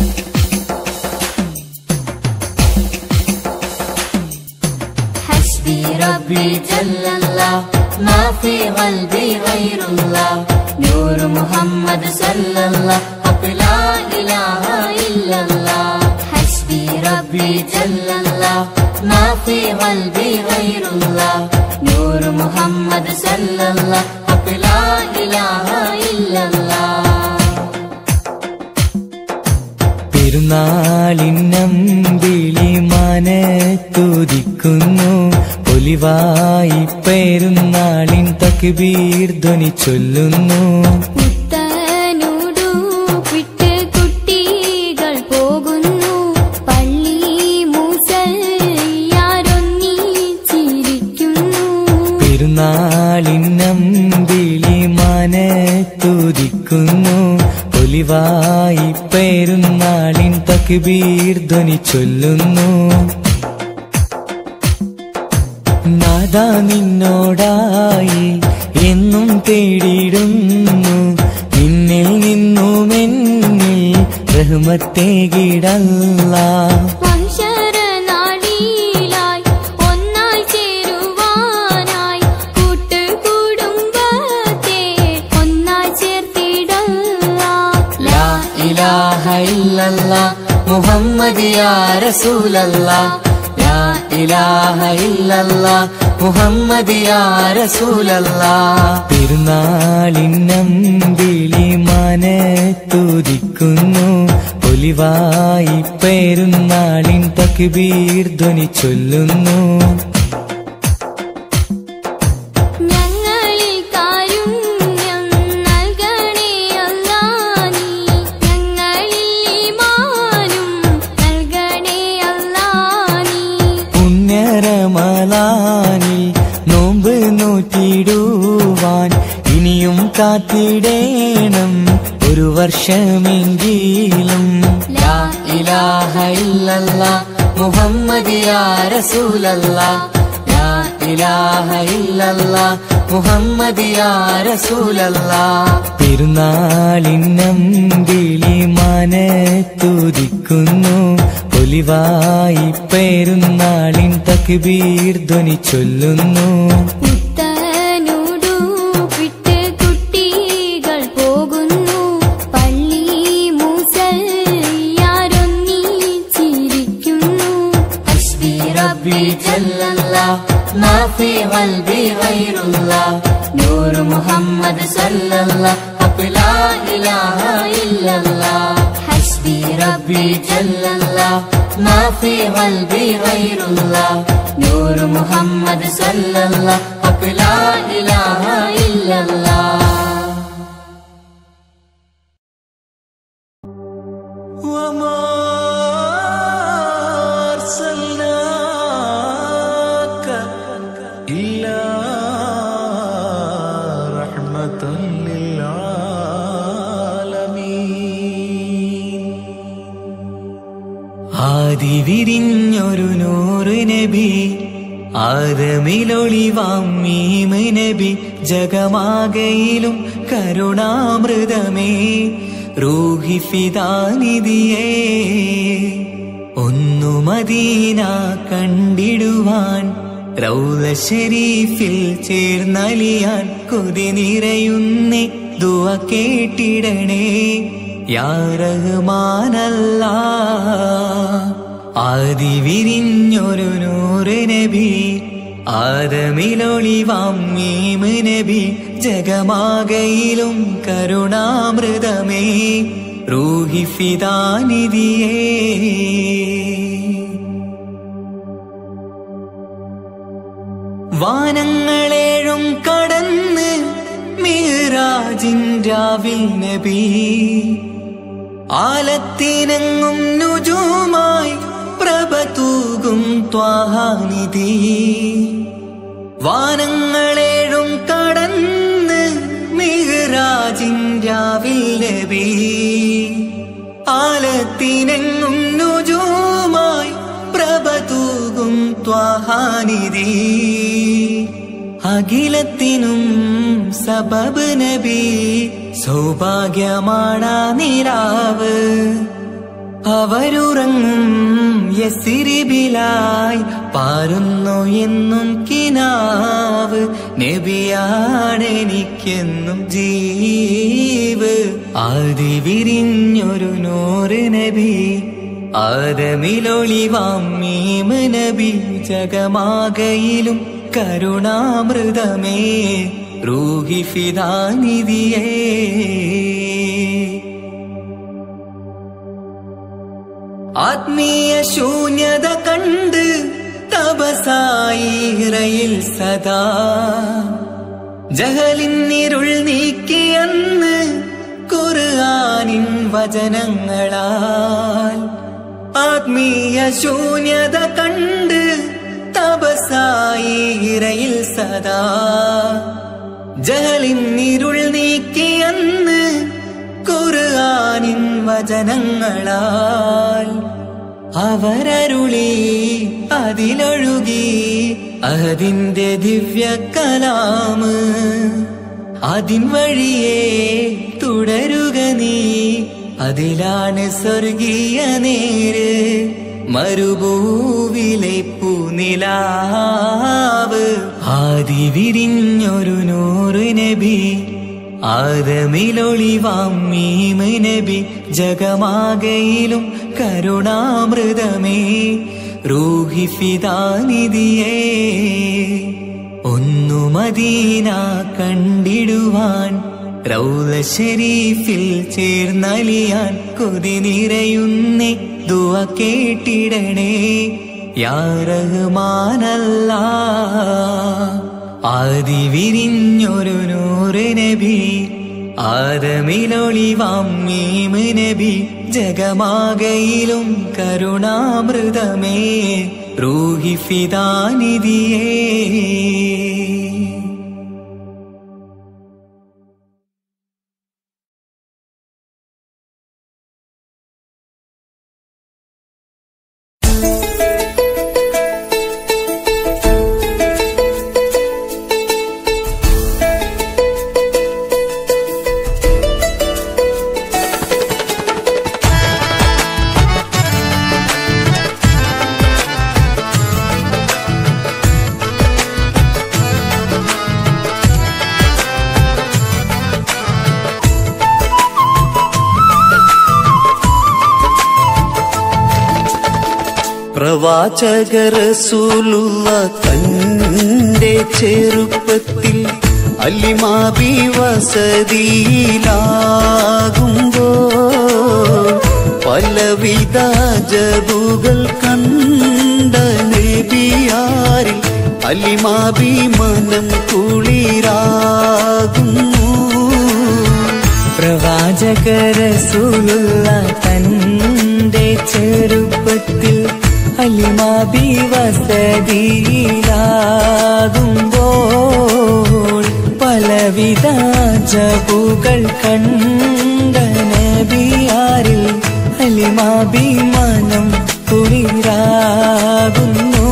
حسبي ربي جل الله ما في قلبي غير الله نور محمد صلى الله حق لا إله إلا الله حسبي ربي جل الله ما في قلبي غير الله نور محمد صلى الله حق لا إله إلا الله പെരുന്നാളിന്നമ്പിളി മനത്തുദിക്കുന്നു ഒലിവായി പെരുന്നാളിൻ തക്ബീർ ധ്വനി ചൊല്ലുന്നു പുത്തനുടുപ്പിട്ട് കുട്ടികൾ പോകുന്നു പള്ളി മൂസയാരൊന്നിച്ചിരിക്കുന്നു പെരുന്നാളിന്നമ്പിളി മനത്തുദിക്കുന്നു ഒലിവായി പെരുന്നാളിൻ തക്ബീർ ധ്വനി ചൊല്ലുന്നു നാദാ നിന്നോടായി എന്നും തേടിയിടുന്നു നിന്നിൽ നിന്നും എന്നിൽ റഹ്മത്തേകിടല്ല മഹിഷരനാളിലായി ഒന്നായി ചേരുവാനായി കൂട്ടുകുടുംബത്തെ ഒന്നായി ചേർത്തിടല്ല ലാ ഇലാഹ ഇല്ലല്ലാ മുഹമ്മദ് യാ റസൂലല്ലാ ലാ ഇലാഹ ഇല്ലല്ലാ മുഹമ്മദ് യാ റസൂലല്ലാ പെരുന്നാളിന്നമ്പിളി മനത്തുദിക്കുന്നു ഒലിവായി പെരുന്നാളിൻ തക്ബീർ ധ്വനി ചൊല്ലുന്നു ഞങ്ങളിൽ കാരുണ്യം നൽകണേ അല്ലാ നീ ഞങ്ങളിൽ ഈമാനും നൽകണേ അല്ലാ നീ പുണ്യരമലാനിൽ നോമ്പ് നോറ്റിടുവാൻ ഇനിയും കാത്തിടേണം ഒരു വർഷമെങ്കിലും ലാ ഇലാഹ ഇല്ലല്ലാ മുഹമ്മദ് യാ റസൂലല്ലാ ലാ ഇലാഹ ഇല്ലല്ലാ മുഹമ്മദ് യാ റസൂലല്ലാ പെരുന്നാളിന്നമ്പിളി മനത്തുദിക്കുന്നു ഒലിവായി പെരുന്നാളിൻ തക്ബീർ ധ്വനി ചൊല്ലുന്നു പുത്തനുടുപ്പിട്ട് കുട്ടികൾ പോകുന്നു പള്ളി മൂസയാരൊന്നിച്ചിരിക്കുന്നു حسبي ربي جل الله ما في قلبي غير الله نور محمد صلى الله حق لا إله إلا الله حسبي ربي جل الله ما في قلبي غير الله نور محمد صلى الله حق لا إله إلا الله وما أرسلناك إلا رحمة للعالمين ആദി വിരിഞ്ഞൊരു നൂറ് നബി ആദമിലൊളിവാം മീമ് നബി ജഗമാകയിലും കരുണാമൃതമേ റൂഹി ഫിദാനിധിയേ ഒന്നു മദീന കണ്ടിടുവാൻ റൗല ഷരീഫിൽ ചേർന്നലിയാൻ കൊതി നിറയുന്നേ ദുവ കേട്ടിടണേ യാ റഹ്മാനല്ല ആദി വിരിഞ്ഞൊരു നൂറ് നബി ആദമിലൊളിവാം മീമ് നബി ജഗമാകയിലും കരുണാമൃതമേ റൂഹി ഫിദാനിധിയേ വാനങ്ങളേഴും കടന്ന് മീറാജിൻ രാവിൽ നബി ആലത്തിനങ്ങും നുജുമായി പ്രഭ തൂകും ത്വാഹാനിധി വാനങ്ങളേഴും കടന്ന് മിഹ്റാജിൻ രാവിൽ നബി ആലത്തിനെങ്ങും നുജുമായി പ്രഭ തൂകും ത്വാഹാനിധി അഖിലത്തിനും സബബ് നബി സൗഭാഗ്യമാണ നിലാവ് അവരുറങ്ങും യസിരിബിലായി പാരുന്നു എന്നും കിനാവ് നബിയാണെനിക്കെന്നും ജീവ് ആദി വിരിഞ്ഞൊരു നൂറ് നബി ആദമിലൊളിവാം മീമ് നബി ജഗമാകയിലും കരുണാമൃതമേ റൂഹി ഫിദാനിധിയേ ആത്മീയ ശൂന്യത കണ്ട് തപസായി ഇറയിൽ സദാ ജഹലിന്നിരുൾ നീക്കിയന്ന് ഖുർആനിൻ വചനങ്ങളാൽ ആത്മീയ ശൂന്യത കണ്ട് തപസായി ഇറയിൽ സദാ ജഹലിന്നിരുൾ നീക്കിയന്ന് ഖുർആനിൻ വചനങ്ങളാൽ അവരരുളി അതിലൊഴുകി അതിന്റെ ദിവ്യ കലാമ് അതിൻ വഴിയേ തുടരുക നീ അതിലാണ് സ്വർഗീയ നേര് മരുഭൂവിലെ പൂനിലാവ് ആദി വിരിഞ്ഞൊരു നൂറ് നബി ആദമിലൊളിവാം മീമ് നബി ജഗമാകയിലും കരുണാമൃതമേ റൂഹി ഫിദാനിധിയേ ഒന്നു മദീന കണ്ടിടുവാൻ റൗല ഷരീഫിൽ ചേർന്നലിയാൻ കൊതി നിറയുന്നേ ദുവ കേട്ടിടണേ യാ റഹ്മാനല്ലാ ആദി വിരിഞ്ഞൊരു നൂറ് നബി ആദമിലൊളിവാം മീമ് നബി ജഗമാകയിലും കരുണാമൃതമേ റൂഹി ഫിദാനിധിയേ പ്രവാചകരസൂലുള്ള തന്റെ ചെറുപ്പത്തിൽ അല്ലിമാബി വസതിയിലാകുമ്പോ പലവിധ ജബുകൾ കണ്ട നബിയാരിൽ അല്ലിമാബി മനം കുളിരാകുന്നു പ്രവാചകരസൂലുള്ള തന്റെ ചെറുപ്പത്തിൽ അലിമാബി വസതിയിലാകുമ്പോൾ പലവിധ ജബുകൾ കണ്ട നബിയാരിൽ അലിമാബി മനം കുളിരാകുന്നു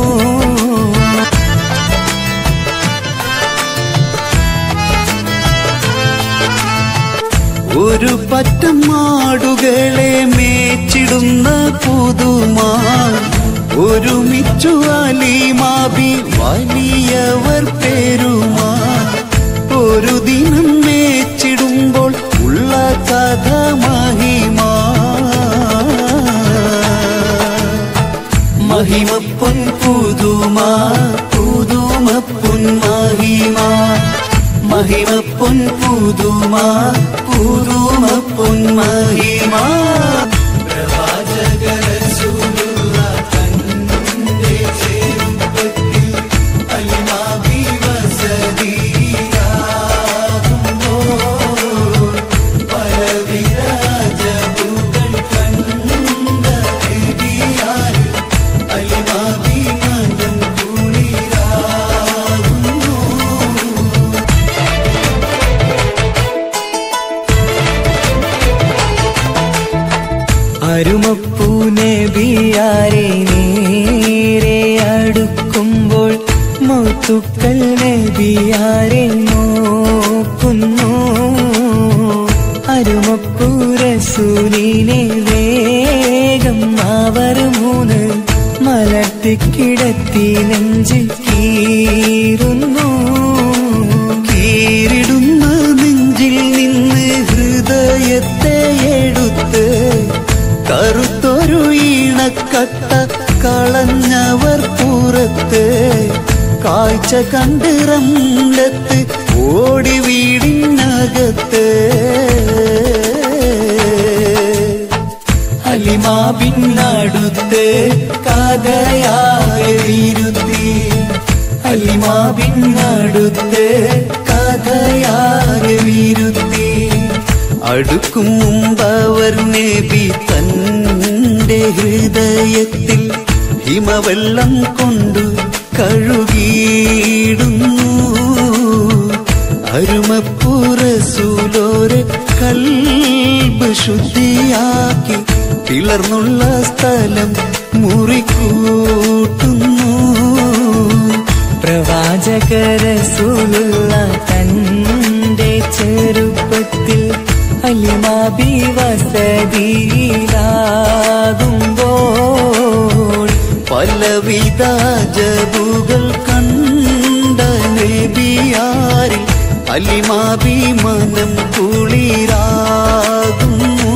ഒരു പറ്റം മാടുകളെ മേച്ചിടുന്ന പുതുമാ ഒരുമിച്ചു അലിമാബി വലിയവർ പേരുമാ ഒരു ദിനം മേച്ചിടുമ്പോൾ ഉള്ള കഥ മഹിമാ മഹിമപ്പൊൻ പുതുമാ പുതുമപ്പൊൻ മഹിമാ മഹിമപ്പൊൻ പുതുമാ പുതുമപ്പൊൻ മഹിമാ അരുമപ്പൂ നബിയാരെ നേരെ അടുക്കുമ്പോൾ മൗത്തുക്കൾ നബിയാരെ നോക്കുന്നു അരുമപ്പൂ റസൂലിനെ വേഗം കിടത്തി നെഞ്ചിൽ കീറുന്നു കീറിടുന്ന നെഞ്ചിൽ നിന്ന് ഹൃദയത്തെ എടുത്ത് കറുത്തൊരു ഈണക്കട്ട കളഞ്ഞവർ പുറത്ത് കാഴ്ച കണ്ട് റംലത്ത് ഓടി വീടിനകത്ത് അലിമാബിന്നടുത്ത് കഥയായ വിരുത്തി അലിമാബിന്നടുത്ത് കഥയായ വിരുത്തി അടുക്കും മുമ്പവർ നേബി തന്റെ ഹൃദയത്തിൽ ഹിമവെള്ളം കൊണ്ടു കഴുകിയിടുന്നു അരുമപ്പുറസൂലോരെ കൽബ് ശുദ്ധിയാക്കി പിളർന്നുള്ള സ്ഥലം മുറിക്കൂട്ടുന്നു പ്രവാചകരസൂലുള്ള തന്റെ ചെറുപ്പത്തിൽ അലിമാബി വസതിയിലാകുമ്പോൾ പലവിധ ജബുകൾ കണ്ട നബിയാരിൽ അലിമാഭിമാനം കുളിരാകുന്നു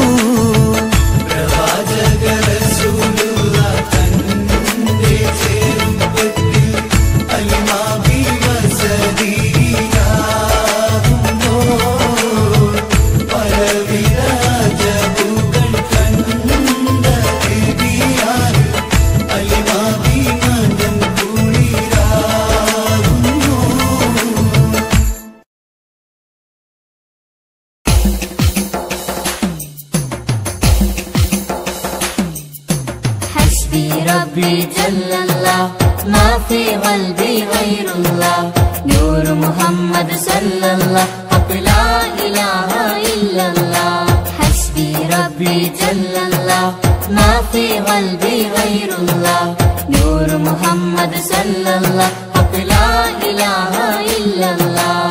حسبي ربي جل الله ما في قلبي غير الله نور محمد صلى الله حق لا إله إلا الله حسبي ربي جل الله ما في قلبي غير الله نور محمد صلى الله حق لا إله إلا الله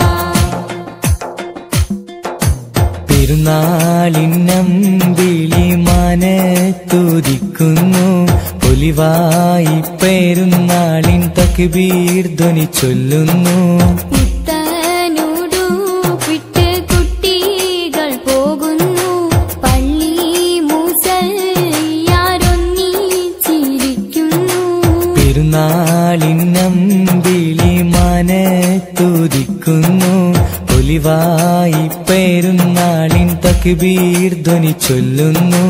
പെരുന്നാളിന്നമ്പിളി മനത്തുദിക്കുന്നു പൊലിവായി പെരുന്നാളിൻ തക്ബീർ ധ്വനി ചൊല്ലുന്നു പുത്തനുടുപ്പിട്ട് കുട്ടികൾ പോകുന്നു പള്ളി മുസല്ലാരൊന്നിച്ചിരിക്കുന്നു പെരുന്നാളിന്നമ്പിളി മനത്തുദിക്കുന്നു പൊലിവായി പെരുന്നാളിൻ തക്ബീർ ധ്വനി ചൊല്ലുന്നു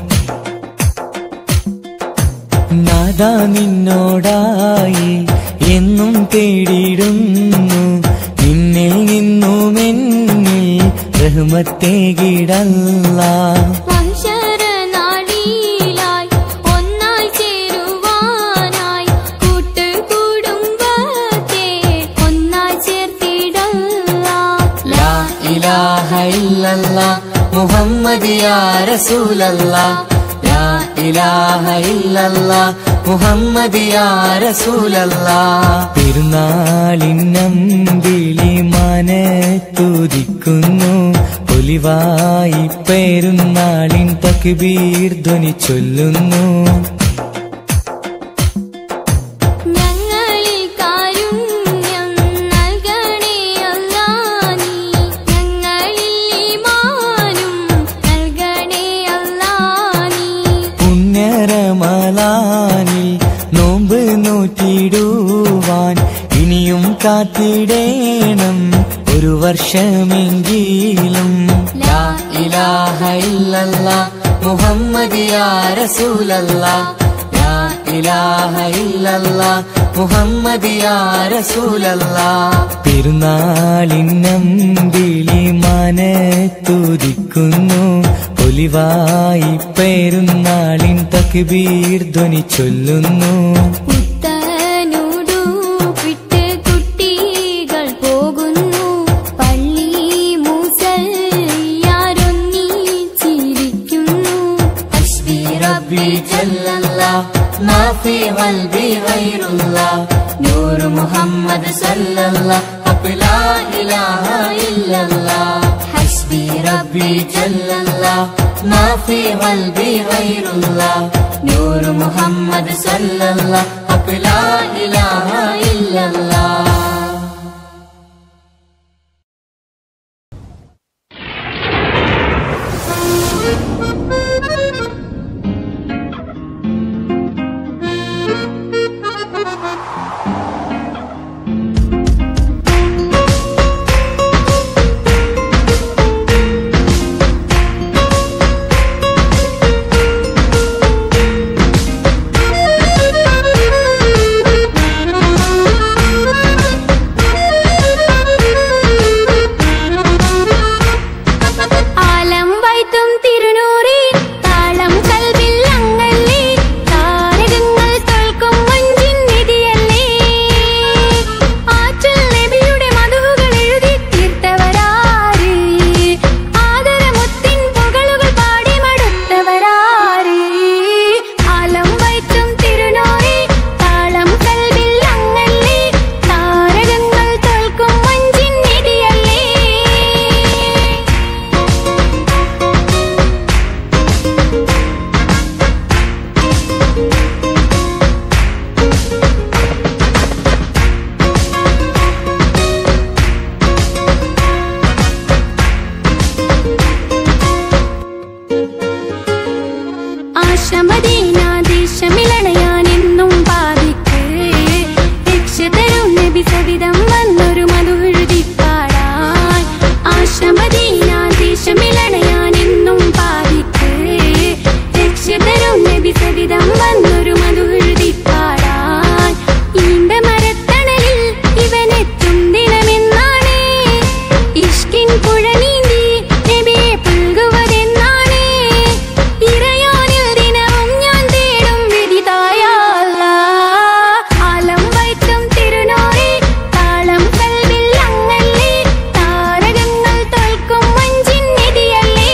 നാദാ നിന്നോടായി എന്നും തേടിയിടുന്നു നിന്നിൽ നിന്നും എന്നിൽ റഹ്മത്തേകിടല്ല മഹിഷരനാഴിയിലായി ഒന്നായി ചേരുവാനായി കൂട്ടുകുടുംബത്തെ ഒന്നായി ചേർത്തിടല്ല لا إله إلا الله محمد يا رسول الله لا إله إلا الله محمد يا رسول الله പെരുന്നാളിന്നമ്പിളി മനത്തുദിക്കുന്നു പൊലിവായി പെരുന്നാളിൻ തക്ബീർ ധ്വനി ചൊല്ലുന്നു ഞങ്ങളിൽ കാരുണ്യം നൽകണേ അല്ലാ നീ ഞങ്ങളിൽ ഈമാനും നൽകണേ അല്ലാ നീ പുണ്യരമലാനിൽ നോമ്പ് നോറ്റിടുവാൻ ഇനിയും കാത്തിടേണം ഒരു വർഷമെങ്കിലും لا إله إلا الله محمد يا رسول الله لا إله إلا الله محمد يا رسول الله പെരുന്നാളിന്നമ്പിളി മനത്തുദിക്കുന്നു പൊലിവായി പെരുന്നാളിൻ തക്ബീർ ധ്വനി ചൊല്ലുന്നു പുത്തനുടുപ്പിട്ട് കുട്ടികൾ പോകുന്നു പള്ളി മുസല്ലാരൊന്നിച്ചിരിക്കുന്നു حسبي ربي جل الله ما في قلبي غير الله نور محمد صلى الله حق لا إله إلا الله حسبي ربي جل الله ما في قلبي غير الله نور محمد صلى الله حق لا إله إلا الله ആലം വൈത്തും തിരുനൂറി താളം കൽവിൽ അങ്ങല്ലേ താരകങ്ങൾ തോൽക്കും മഞ്ചിൻ നിധിയല്ലേ ആറ്റൽ നബിയുടെ മധുകൾ എഴുതി തീർത്തവരാര് ആദരമുത്തിൻ പുകളുകൾ പാടി മടുത്തവരാര് ആലം വൈത്തും തിരുനൂറി താളം കൽവിൽ അങ്ങല്ലേ താരകങ്ങൾ തോൽക്കും മഞ്ചിൻ നിധിയല്ലേ ആശമദീനാദേശമിളണയാനെന്നും പാതിക്ക് രക്ഷ തരും നബി സവിധം വന്നൊരു മധുഹൃതി പാടാൻ ആശമദീനാദേശമിളണയാനെന്നും പാതിക്ക് രക്ഷ തരും നബി സവിധം വന്നൊരു മധുഹൃതി പാടാൻ ഈണ്ട മരത്തണലിൽ ഇവനെത്തും ദിനമെന്നാണ് ഇഷ്കിൻ പുഴ നീന്തി നബിയെ പുൽകുവതെന്നാണ് ഇറയോനിൽ ദിനവും ഞാൻ തേടും വിധിതായ ആലം വൈത്തും തിരുനോറി താളം കൽവിൽ അങ്ങല്ലേ താരകങ്ങൾ തോൽക്കും മഞ്ചിൻ നിധിയല്ലേ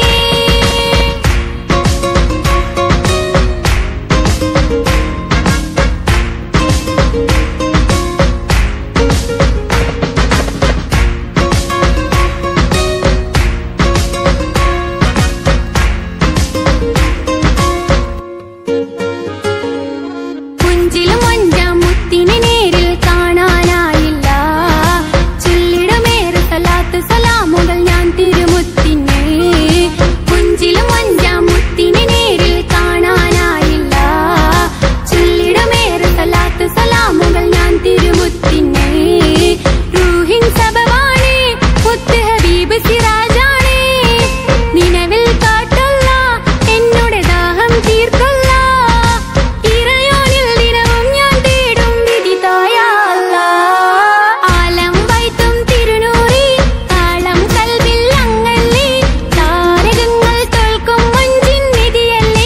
കുഞ്ചിലും അഞ്ചാം മുത്തിനെ നേരിൽ കാണാനായില്ല ചൊല്ലിടമേറെ സലാത്ത് സലാമുകൾ ഞാൻ തിരുമുത്തിനെ കുഞ്ചിലും അഞ്ചാം മുത്തിനെ നേരിൽ കാണാനായില്ല ചൊല്ലിടമേറെ സലാത്ത് സലാമുകൾ ഞാൻ തിരുമുത്തിനെ റൂഹിൻ സബവാണ് മുത്ത് ഹബീബ് സിറാജാണ് നിലവിൽ കാട്ടുള്ള എന്നോട് ദാഹം തീർക്കൊള്ള ഇറയോനിൽ ദിനവും ഞാൻ തേടും വിധിതായ ആലം വൈത്തും തിരുനൂറി താളം കൽവിൽ അങ്ങല്ലേ താരകങ്ങൾ തോൽക്കും മഞ്ചിൻ നിധിയല്ലേ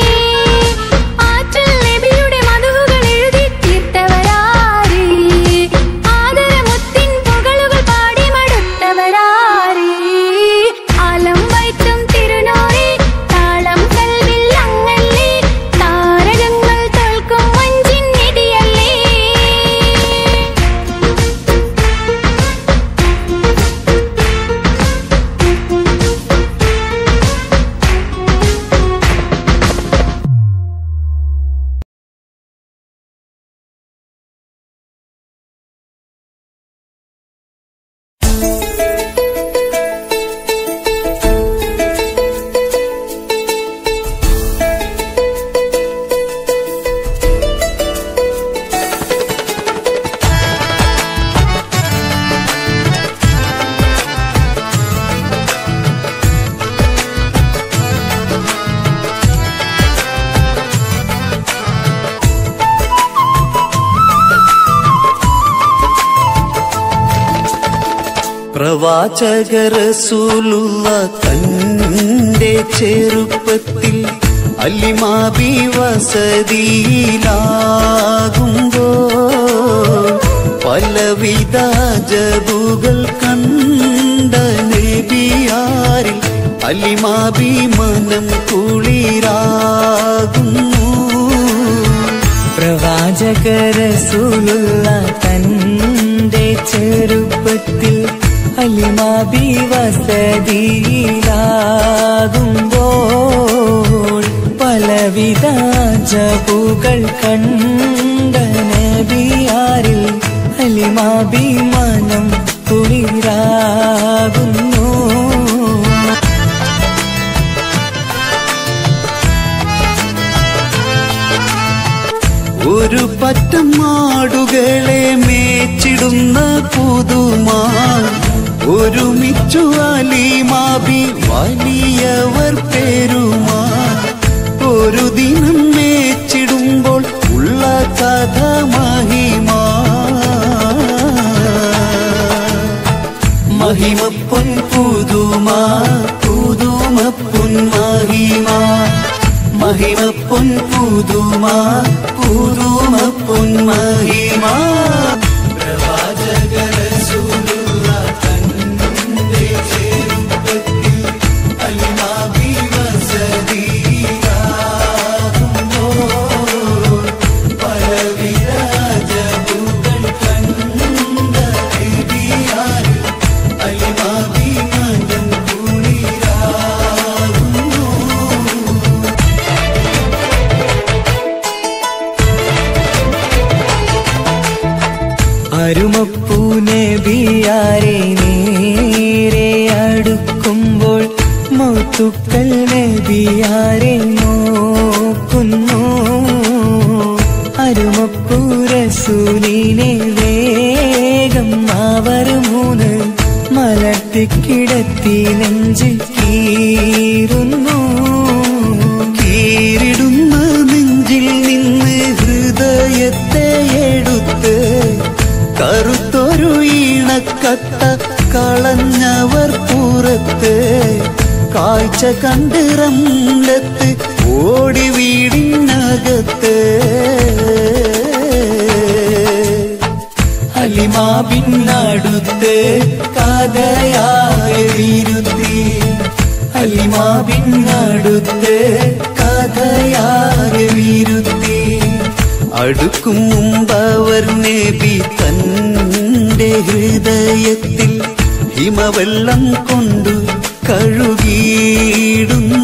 ആറ്റൽ നബിയുടെ മധുകൾ എഴുതി തീർത്തവരാര് ആദരമുത്തിൻ പുകളുകൾ പാടി മടുത്തവരാര് ആലം വൈത്തും തിരുനോറി താളം കൽവിൽ അങ്ങല്ലേ താരകങ്ങൾ തോൽക്കും മഞ്ചിൻ നിധിയല്ലേ പ്രവാചക റസൂലുള്ള തന്റെ ചെറുപ്പത്തിൽ അല്ലിമാബി വസതിയിലാകുമ്പോൾ പലവിധ ജബുകൾ കണ്ട നബിയാരിൽ അല്ലിമാബി മനം കുളിരാകുന്നു പ്രവാചകരസൂലുള്ള തന്റെ ചെറുപ്പത്തിൽ അലിമ അലിമാബി വസതിയിലാകുമ്പോൾ പലവിധ ജപുകൾ കണ്ട നബിയാരിൽ അലിമാബി മനം കുളിരാകുന്നു ഒരു പറ്റം മാടുകളെ മേച്ചിടുന്ന പുതുമാ ഒരുമിച്ചു അലിമാബി വലിയവർ പേരുമാ ഒരു ദിനം മേച്ചിടുമ്പോൾ ഉള്ള കഥ മഹിമാ മഹിമപ്പൊൻ പുതുമാ പുതുമപ്പൊൻ മഹിമാ മഹിമപ്പൊൻ പുതുമാ പുതുമപ്പൊൻ മഹിമാ അരുമപ്പൂ നബിയാരെ നേരെ അടുക്കുമ്പോൾ മൗത്തുക്കൾ നബിയാരെ നോക്കുന്നു അരുമപ്പൂ റസൂലിനെ വേഗം അവർ മൂന്ന് മലർത്തിക്കിടത്തി നെഞ്ച് കീറുന്നു കീറിടുന്ന നെഞ്ചിൽ നിന്ന് ഹൃദയത്തെ എടുത്ത് കറുത്തൊരു ഈണക്കട്ട കളഞ്ഞവർ പുറത്ത് കാഴ്ച കണ്ട് റംലത്ത് ഓടി വീടിനകത്ത് അലിമാബിന്നടുത്ത് കഥയായ വിരുത്തി അലിമാബിന്നടുത്ത് കഥയായ വിരുത്തി അടുക്കും മുമ്പവർ നേബി തന്റെ ഹൃദയത്തിൽ ഹിമവെള്ളം കൊണ്ടു കഴുകിയിടുന്നു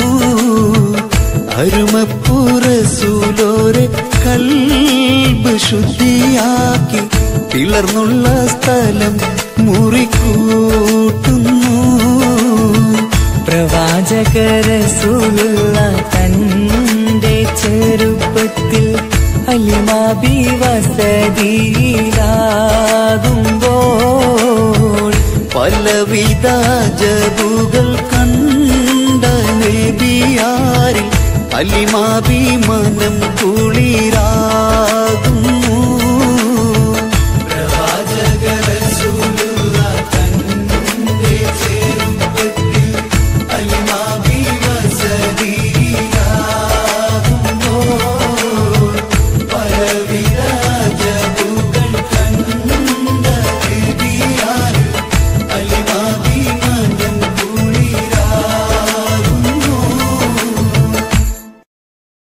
അരുമപ്പുറസൂലോരെ കൽബ് ശുദ്ധിയാക്കി പിളർന്നുള്ള സ്ഥലം മുറിക്കൂട്ടുന്നു പ്രവാചകരസുള്ള തന്റെ ചെറുപ്പത്തിൽ അലിമാബി വസതിയിലാകുമ്പോൾ പലവിധ ജബുകൾ കണ്ട നബിയാരിൽ അലിമാബി മനം കുളിരാകുന്നു